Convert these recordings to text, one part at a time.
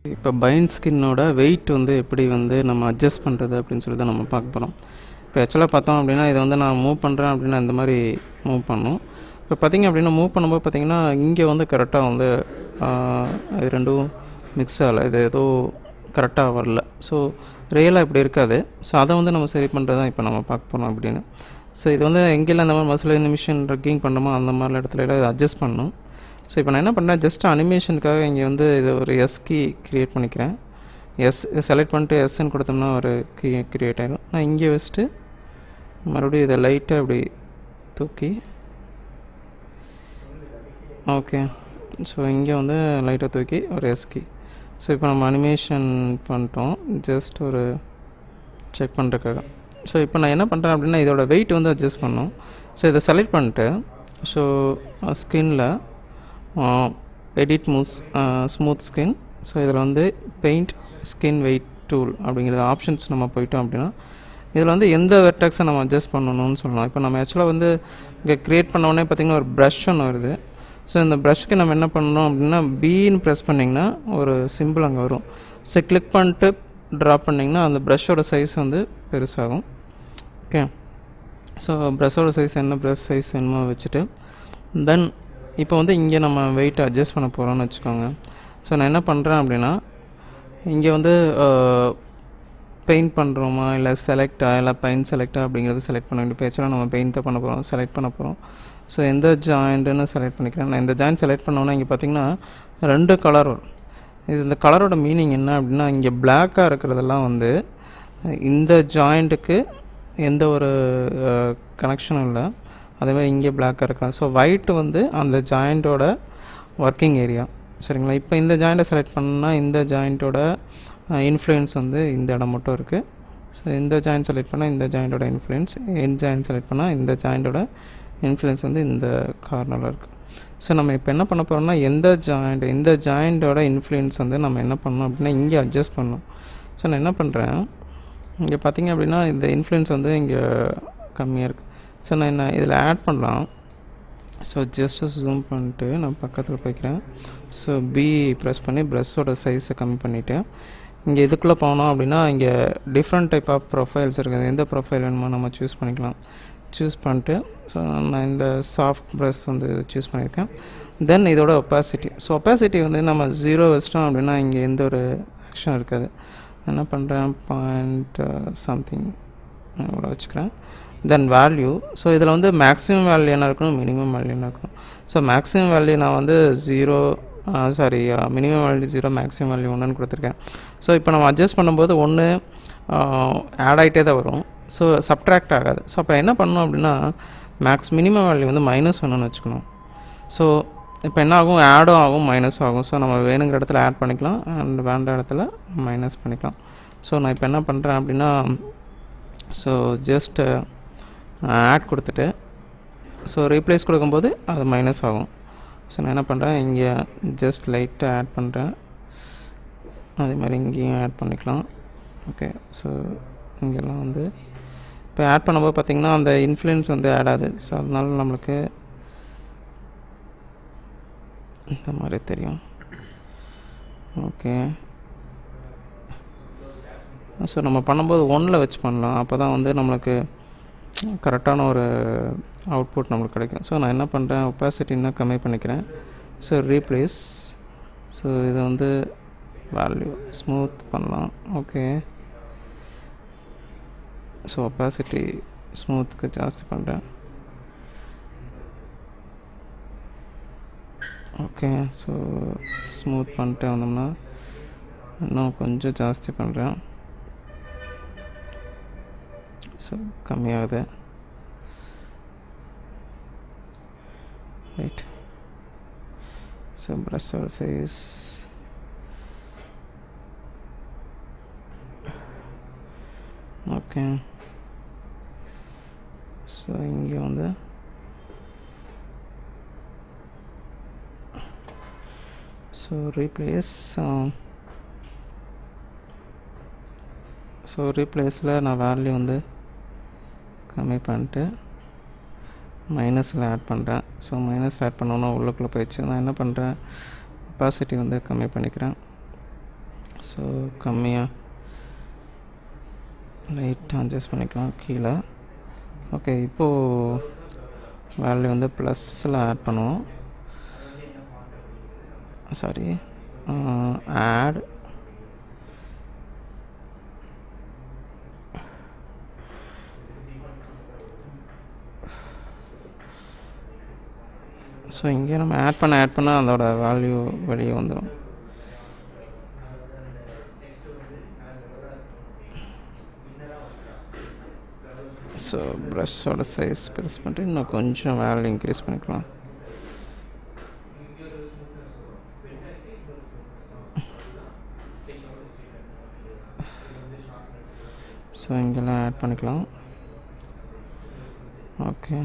இப்போ pine ஸ்கின்னோட wait வந்து எப்படி வந்து நம்ம அட்ஜஸ்ட் பண்ணுறது அப்படின்னு சொல்லி தான் நம்ம பார்க்க போகிறோம் இப்போ ஆக்சுவலாக பார்த்தோம் அப்படின்னா இதை வந்து நான் மூவ் பண்ணுறேன் அப்படின்னா இந்த மாதிரி மூவ் பண்ணும் இப்போ பார்த்தீங்க அப்படின்னா மூவ் பண்ணும்போது பார்த்தீங்கன்னா இங்கே வந்து கரெக்டாக வந்து ஆஹ், இது ரெண்டும் மிக்ஸ் ஆகலை இது ஏதோ கரெக்டாக வரல ஸோ ரியலாக இப்படி இருக்காது ஸோ அதை வந்து நம்ம சரி பண்ணுறது தான் இப்போ நம்ம பார்க்க போகிறோம் அப்படின்னு ஸோ இது வந்து எங்கெல்லாம் இந்த மாதிரி மசில் நிமிஷன் ரக்கிங் பண்ணுமோ அந்த மாதிரி இடத்துல எல்லாம் இதை அட்ஜஸ்ட் பண்ணணும் ஸோ இப்போ நான் என்ன பண்ணுறேன் ஜஸ்ட் அனிமேஷனுக்காக இங்கே வந்து இது ஒரு எஸ் கீ க்ரியேட் பண்ணிக்கிறேன் எஸ் செலக்ட் பண்ணிட்டு எஸ்ன்னு கொடுத்தோம்னா ஒரு கீ க்ரியேட் ஆகிடும் நான் இங்கே வச்சுட்டு மறுபடியும் இதை லைட்டாக இப்படி தூக்கி ஓகே ஸோ இங்கே வந்து லைட்டாக தூக்கி ஒரு எஸ் கீ ஸோ இப்போ நம்ம அனிமேஷன் பண்ணிட்டோம் ஜஸ்ட் ஒரு செக் பண்ணுறதுக்காக ஸோ இப்போ நான் என்ன பண்ணுறேன் அப்படின்னா இதோட வெயிட் வந்து அட்ஜஸ்ட் பண்ணணும் ஸோ இதை செலக்ட் பண்ணிட்டு ஸோ ஸ்கின்னில் edit moves smooth skin so இதில் வந்து பெயிண்ட் ஸ்கின் வெயிட் டூல் அப்படிங்கிறது ஆப்ஷன்ஸ் நம்ம போயிட்டோம் அப்படின்னா இதில் வந்து எந்த வெர்டெக்ஸை நம்ம அட்ஜஸ்ட் பண்ணணும்னு சொல்லலாம் இப்போ நம்ம ஆக்சுவலாக வந்து இங்கே க்ரியேட் பண்ண உடனே பார்த்திங்கன்னா ஒரு ப்ரஷ் ஒன்று வருது ஸோ இந்த ப்ரஷ்க்கு நம்ம என்ன பண்ணணும் அப்படின்னா பீன்னு ப்ரெஸ் பண்ணிங்கன்னா ஒரு சிம்பிள் அங்கே வரும் ஸோ கிளிக் பண்ணிட்டு ட்ராப் பண்ணிங்கன்னா அந்த ப்ரஷ்ஷோட சைஸ் வந்து பெருசாகும் ஓகே ஸோ ப்ரஷ்ஷோட சைஸ் என்ன ப்ரஷ் சைஸ் என்னமோ வச்சுட்டு தென் இப்போ வந்து இங்கே நம்ம வெயிட் அட்ஜஸ்ட் பண்ண போகிறோம்னு வச்சுக்கோங்க ஸோ நான் என்ன பண்ணுறேன் அப்படின்னா இங்கே வந்து பெயிண்ட் பண்ணுறோமா இல்லை செலக்டா இல்லை பெயிண்ட் செலக்டா அப்படிங்கிறது செலக்ட் பண்ண வேண்டிய பேச்செல்லாம் நம்ம பெயிண்ட் தான் பண்ண போகிறோம் செலக்ட் பண்ண போகிறோம் ஸோ எந்த ஜாயிண்ட்டுன்னு செலக்ட் பண்ணிக்கிறேன் நான் இந்த ஜாயிண்ட் செலக்ட் பண்ணோன்னா இங்கே பார்த்தீங்கன்னா ரெண்டு கலர் வரும் இது இந்த கலரோட மீனிங் என்ன அப்படின்னா இங்கே பிளாக்காக இருக்கிறதெல்லாம் வந்து இந்த ஜாயிண்ட்டுக்கு எந்த ஒரு கனெக்ஷனும் இல்லை அதே மாதிரி இங்கே பிளாக்காக இருக்கலாம் ஸோ ஒயிட் வந்து அந்த ஜாயிண்ட்டோட ஒர்க்கிங் ஏரியா சரிங்களா இப்போ இந்த ஜாயிண்ட்டை செலக்ட் பண்ணால் இந்த ஜாயிண்ட்டோட இன்ஃப்ளூயன்ஸ் வந்து இந்த இடம் மட்டும் இருக்குது ஸோ இந்த ஜாயிண்ட் செலக்ட் பண்ணால் இந்த ஜாயிண்ட்டோட இன்ஃப்ளூயன்ஸ் என் ஜாயிண்ட் செலக்ட் பண்ணால் இந்த ஜாயிண்ட்டோட இன்ஃப்ளூயன்ஸ் வந்து இந்த கார்னரில் இருக்குது ஸோ நம்ம இப்போ என்ன பண்ண போகிறோம்னா எந்த ஜாயிண்ட் இந்த ஜாயிண்ட்டோட இன்ஃப்ளூயன்ஸ் வந்து நம்ம என்ன பண்ணணும் அப்படின்னா இங்கே அட்ஜஸ்ட் பண்ணணும் ஸோ நான் என்ன பண்ணுறேன் இங்கே பார்த்தீங்க அப்படின்னா இந்த இன்ஃப்ளூயன்ஸ் வந்து இங்கே கம்மியாக இருக்குது ஸோ நான் என்ன இதில் ஆட் பண்ணலாம் ஸோ ஜஸ்ட் ஜூம் பண்ணிட்டு நான் பக்கத்தில் போய்க்கிறேன் ஸோ பி ப்ரெஸ் பண்ணி ப்ரெஷ்ஷோட சைஸை கம்மி பண்ணிவிட்டு இங்கே இதுக்குள்ளே போனோம் அப்படின்னா இங்கே டிஃப்ரெண்ட் டைப் ஆஃப் ப்ரொஃபைல்ஸ் இருக்குது எந்த ப்ரொஃபைல் வேணுமோ நம்ம சூஸ் பண்ணிக்கலாம் சூஸ் பண்ணிட்டு ஸோ நான் இந்த சாஃப்ட் ப்ரெஷ் வந்து சூஸ் பண்ணியிருக்கேன் தென் இதோட ஒப்பாசிட்டி ஸோ ஒப்பாசிட்டி வந்து நம்ம ஜீரோ வச்சிட்டோம் அப்படின்னா இங்கே எந்த ஒரு ஆக்ஷன் இருக்காது என்ன பண்ணுறேன் பாயிண்ட் சம்திங் இவ்வளோ வச்சுக்கிறேன் தென் வேல்யூ ஸோ இதில் வந்து மேக்ஸிமம் வேல்யூ என்ன இருக்கணும் மினிமம் வேல்யூ என்ன இருக்கணும் ஸோ மேக்ஸிமம் வேல்யூ நான் வந்து zero sorry minimum value zero maximum value ஒன்றுன்னு கொடுத்துருக்கேன் ஸோ இப்போ நம்ம அட்ஜஸ்ட் பண்ணும்போது ஒன்று ஆட் ஆகிட்டே தான் வரும் ஸோ சப்ட்ராக்ட் ஆகாது ஸோ அப்போ என்ன பண்ணணும் அப்படின்னா மேக்ஸ் மினிமம் வேல்யூ வந்து மைனஸ் ஒன்றுன்னு வச்சுக்கணும் ஸோ இப்போ என்ன ஆகும் ஆடும் ஆகும் மைனஸும் ஆகும் ஸோ நம்ம வேணுங்கிற இடத்துல ஆட் பண்ணிக்கலாம் அண்ட் வேண்ட இடத்துல மைனஸ் பண்ணிக்கலாம் ஸோ நான் இப்போ என்ன பண்ணுறேன் அப்படின்னா ஸோ ஜஸ்ட் ஆட் கொடுத்துட்டு ஸோ ரீப்ளேஸ் கொடுக்கும்போது அது மைனஸ் ஆகும் ஸோ நான் என்ன பண்ணுறேன் இங்கே ஜஸ்ட் லைட்டாக ஆட் பண்ணுறேன் அதே மாதிரி இங்கேயும் ஆட் பண்ணிக்கலாம் ஓகே ஸோ இங்கெல்லாம் வந்து இப்போ ஆட் பண்ணும்போது பார்த்திங்கன்னா அந்த இன்ஃப்ளூயன்ஸ் வந்து ஆட் ஆகுது ஸோ அதனால நம்மளுக்கு இந்த மாதிரி தெரியும் ஓகே ஸோ நம்ம பண்ணும்போது ஒன்றில் வச்சு பண்ணலாம் அப்போ தான் வந்து நம்மளுக்கு கரெக்டான ஒரு அவுட்புட் நம்மளுக்கு கிடைக்கும் ஸோ நான் என்ன பண்ணுறேன் ஒப்பாசிட்டி இன்னும் கம்மி பண்ணிக்கிறேன் ஸோ ரீப்ளேஸ் ஸோ இது வந்து வேல்யூ ஸ்மூத் பண்ணலாம் ஓகே ஸோ ஒப்பாசிட்டி ஸ்மூத்துக்கு ஜாஸ்தி பண்ணுறேன் ஓகே ஸோ ஸ்மூத் பண்ணிட்டு வந்தோம்னா இன்னும் கொஞ்சம் ஜாஸ்தி பண்ணுறேன் ஸோ கம்மியாகுது ரைட் ஸோ ப்ரஷோட சைஸ் ஓகே ஸோ இங்கே வந்து ஸோ ரீப்ளேஸ் ஸோ ரீப்ளேஸில் நான் வேல்யூ வந்து கம்மி பண்ணிட்டு மைனஸில் ஆட் பண்ணுறேன் ஸோ மைனஸில் ஆட் பண்ணோன்னா உள்ளுக்குள்ளே போயிடுச்சு நான் என்ன பண்ணுறேன் கெப்பாசிட்டி வந்து கம்மி பண்ணிக்கிறேன் ஸோ கம்மியாக லைட்டாக அட்ஜஸ்ட் பண்ணிக்கலாம் கீழே ஓகே இப்போது வேல்யூ வந்து ப்ளஸில் ஆட் பண்ணுவோம் சாரி ஆட் ஸோ இங்கே நம்ம ஆட் பண்ண ஆட் பண்ண அதோட வேல்யூ வெளியே வந்துடும் ஸோ ப்ரஷ்ஷோட சைஸ் பெருசு பண்ணிட்டு இன்னும் கொஞ்சம் வேல்யூ இன்க்ரீஸ் பண்ணிக்கலாம் ஸோ இங்கெல்லாம் ஆட் பண்ணிக்கலாம் ஓகே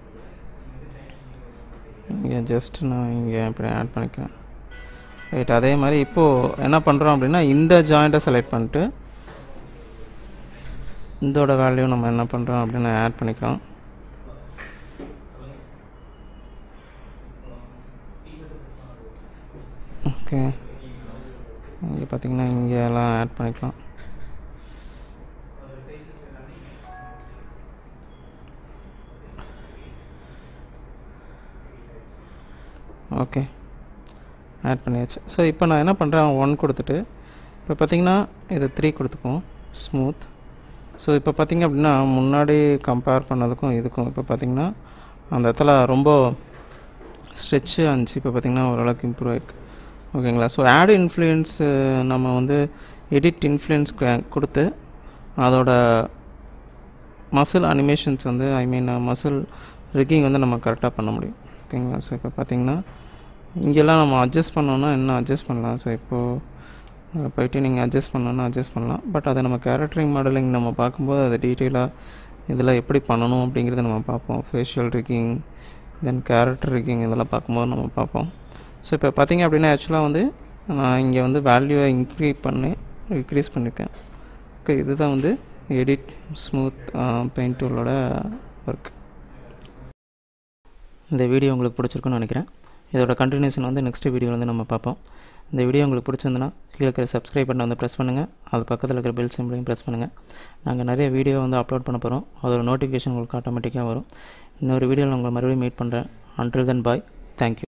இங்கே ஜஸ்ட் நான் இங்கே இப்படி ஆட் பண்ணிக்கிறேன் ரைட் அதே மாதிரி இப்போது என்ன பண்ணுறோம் அப்படின்னா இந்த ஜாயிண்ட்டை செலக்ட் பண்ணிட்டு இதோட வேல்யூ நம்ம என்ன பண்ணுறோம் அப்படின்னு ஆட் பண்ணிக்கலாம் ஓகே இங்கே பார்த்தீங்கன்னா இங்கே எல்லாம் ஆட் பண்ணிக்கலாம் ஓகே ஆட் பண்ணியாச்சு ஸோ இப்போ நான் என்ன பண்ணுறேன் ஒன் கொடுத்துட்டு இப்போ பார்த்தீங்கன்னா இது த்ரீ கொடுத்துக்குவோம் ஸ்மூத் ஸோ இப்போ பார்த்தீங்க அப்படின்னா முன்னாடி கம்பேர் பண்ணதுக்கும் இதுக்கும் இப்போ பார்த்தீங்கன்னா அந்த இடத்துல ரொம்ப ஸ்ட்ரெச்சு இருந்துச்சு இப்போ பார்த்தீங்கன்னா ஓரளவுக்கு இம்ப்ரூவ் ஆயிருக்கு ஓகேங்களா ஸோ ஆட் இன்ஃப்ளூயன்ஸ் நம்ம வந்து எடிட் இன்ஃப்ளூயன்ஸ் கொடுத்து அதோட மசில் அனிமேஷன்ஸ் வந்து ஐ மீன் மசில் ரிக்கிங் வந்து நம்ம கரெக்டாக பண்ண முடியும் ஓகேங்களா ஸோ இப்போ பார்த்தீங்கன்னா இங்கெல்லாம் நம்ம அட்ஜஸ்ட் பண்ணோன்னா என்ன அட்ஜஸ்ட் பண்ணலாம் ஸோ இப்போது அதில் போயிட்டு நீங்கள் அட்ஜஸ்ட் பண்ணணும்னா அட்ஜஸ்ட் பண்ணலாம் பட் அதை நம்ம கேரக்டரிங் மாடலிங் நம்ம பார்க்கும்போது அதை டீட்டெயிலாக இதில் எப்படி பண்ணணும் அப்படிங்கிறத நம்ம பார்ப்போம் facial rigging then character rigging இதெல்லாம் பார்க்கும்போது நம்ம பார்ப்போம் ஸோ இப்போ பார்த்தீங்க அப்படின்னா ஆக்சுவலாக வந்து நான் இங்கே வந்து வேல்யூவை இன்க்ரீஸ் பண்ணி இன்க்ரீஸ் பண்ணியிருக்கேன் ஓகே இதுதான் வந்து எடிட் ஸ்மூத் பெயிண்ட் டூலோட ஒர்க் இந்த வீடியோ உங்களுக்கு பிடிச்சிருக்குன்னு நினைக்கிறேன் இதோட கண்டினியூஷன் வந்து நெக்ஸ்ட் வீடியோ வந்து நம்ம பார்ப்போம் இந்த வீடியோ உங்களுக்கு பிடிச்சிருந்துன்னா கீழே இருக்கிற சப்ஸ்கிரைப் பட்டனை வந்து ப்ரெஸ் பண்ணுங்கள் அது பக்கத்தில் இருக்கிற பெல் சிம்பிளையும் ப்ரெஸ் பண்ணுங்கள் நாங்கள் நிறைய வீடியோ வந்து அப்லோட் பண்ண போகிறோம் அதோட நோட்டிஃபிகேஷன் உங்களுக்கு ஆட்டோமேட்டிக்காக வரும் இன்னொரு வீடியோவில் உங்களை மறுபடியும் மீட் பண்ணுறேன் அன்டில் தென் பாய் தேங்க்யூ